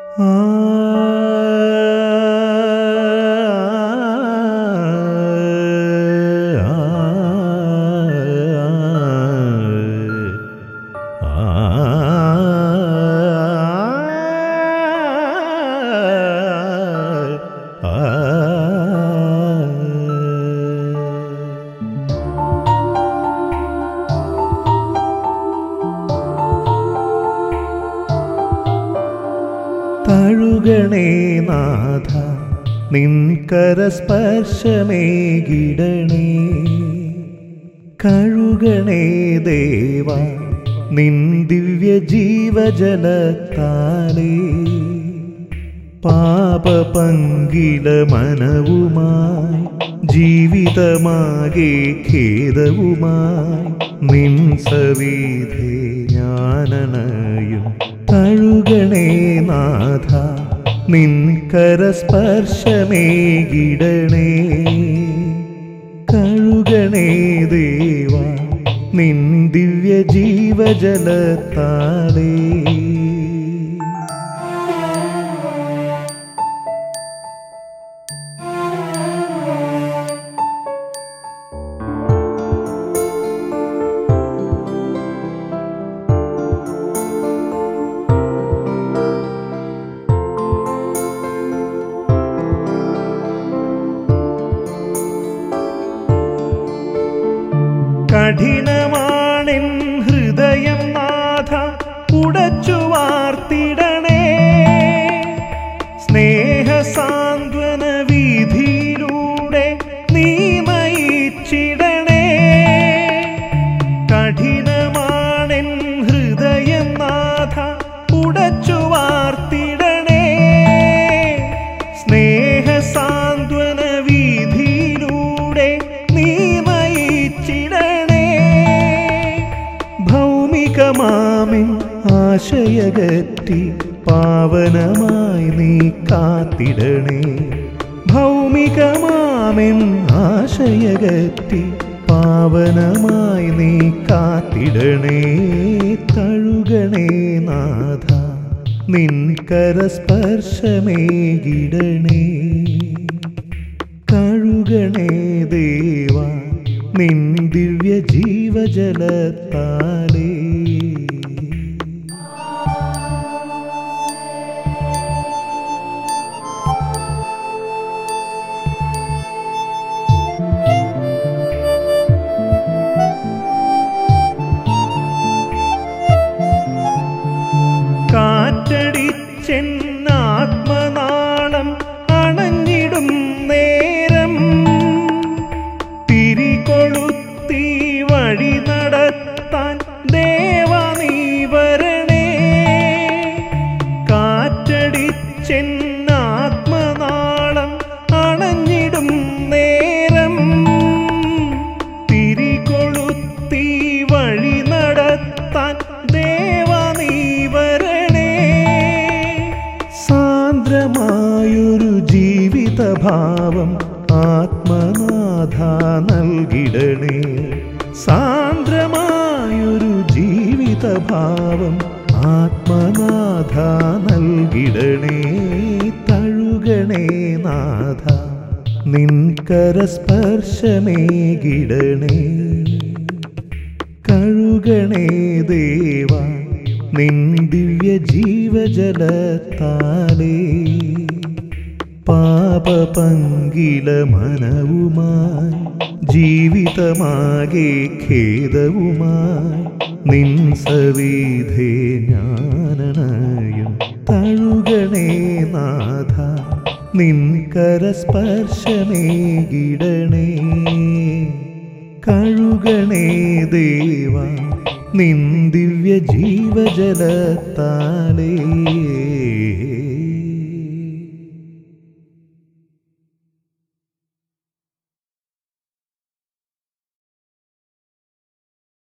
തഴുകണേ നാഥ നിൻകരസ്പർശമേകിടണേ കഴുകണേ ദേവ നിൻ ദിവ്യ ജീവജലത്താലേ പാപപങ്കില മനവുമായി ജീവിതമാകെ ഖേദവുമായി നിൻ സവിധേ ഞാനണയും തഴുകണേ നാഥ നിൻ കരസ്പർശമേകിടണേ കഴുകണേ ദേവ നിൻ ദിവ്യ ജീവജലത്താലേ കഠിനമാണെൻ ഹൃദയം നാഥ ഉടച്ചു വാർത്തിടണേ സ്നേഹസാന്ത്വന വീതിയിലൂടെ നീ നയിച്ചിടണേ കഠിനമാണെൻ ഹൃദയം നാഥ ഉടച്ചു വാർത്തിടണേ സ്നേഹസാന്ത്വന വീതിയിലൂടെ നീ നയിച്ചിടണേ ഭൗമികമാമിൻ ആശയകറ്റി പാവനമായി നീ കാത്തിടണേ ഭൗമികമാമിൻ ആശയകറ്റി പാവനമായി നീ കാത്തിടണേ തഴുകണേ നാഥ നിൻ കരസ്പർശമേകിടണേ കഴുകണേ ദേവ നിൻ ദിവ്യ ജീവജലത്താലേ കാറ്റടിച്ചെന്നാത്മനാളം അണഞ്ഞിടും നേരം തിരികൊളുത്തി വഴി നടത്താൻ ദേവ നീ വരണേ കാറ്റടിച്ചെന്നാത്മനാളം അണഞ്ഞിടും നേരം തിരികൊളുത്തി വഴി നടത്താൻ ദേവ നീ വരണേ സാന്ദ്രമായൊരു ജീവിതഭാവം ആത്മനാഥ നൽകിടണേ സാന്ദ്രമായൊരു ജീവിതഭാവം ആത്മനാഥ നൽകിടണേ തഴുകണേ നാഥ നിൻ കരസ്പർശമേകിടണേ കഴുകണേ ദേവ നിൻ ദിവ്യ ജീവജലത്താലേ പാപപങ്കില മനവുമായി ജീവിതമാകെ ഖേദവുമായി നിൻ സവിധേ ഞാനണയും തഴുകണേ നാഥ നിൻ കരസ്പർശമേകിടണേ കഴുകണേ ദേവ നിൻ ദിവ്യ ജീവജലത്താലേ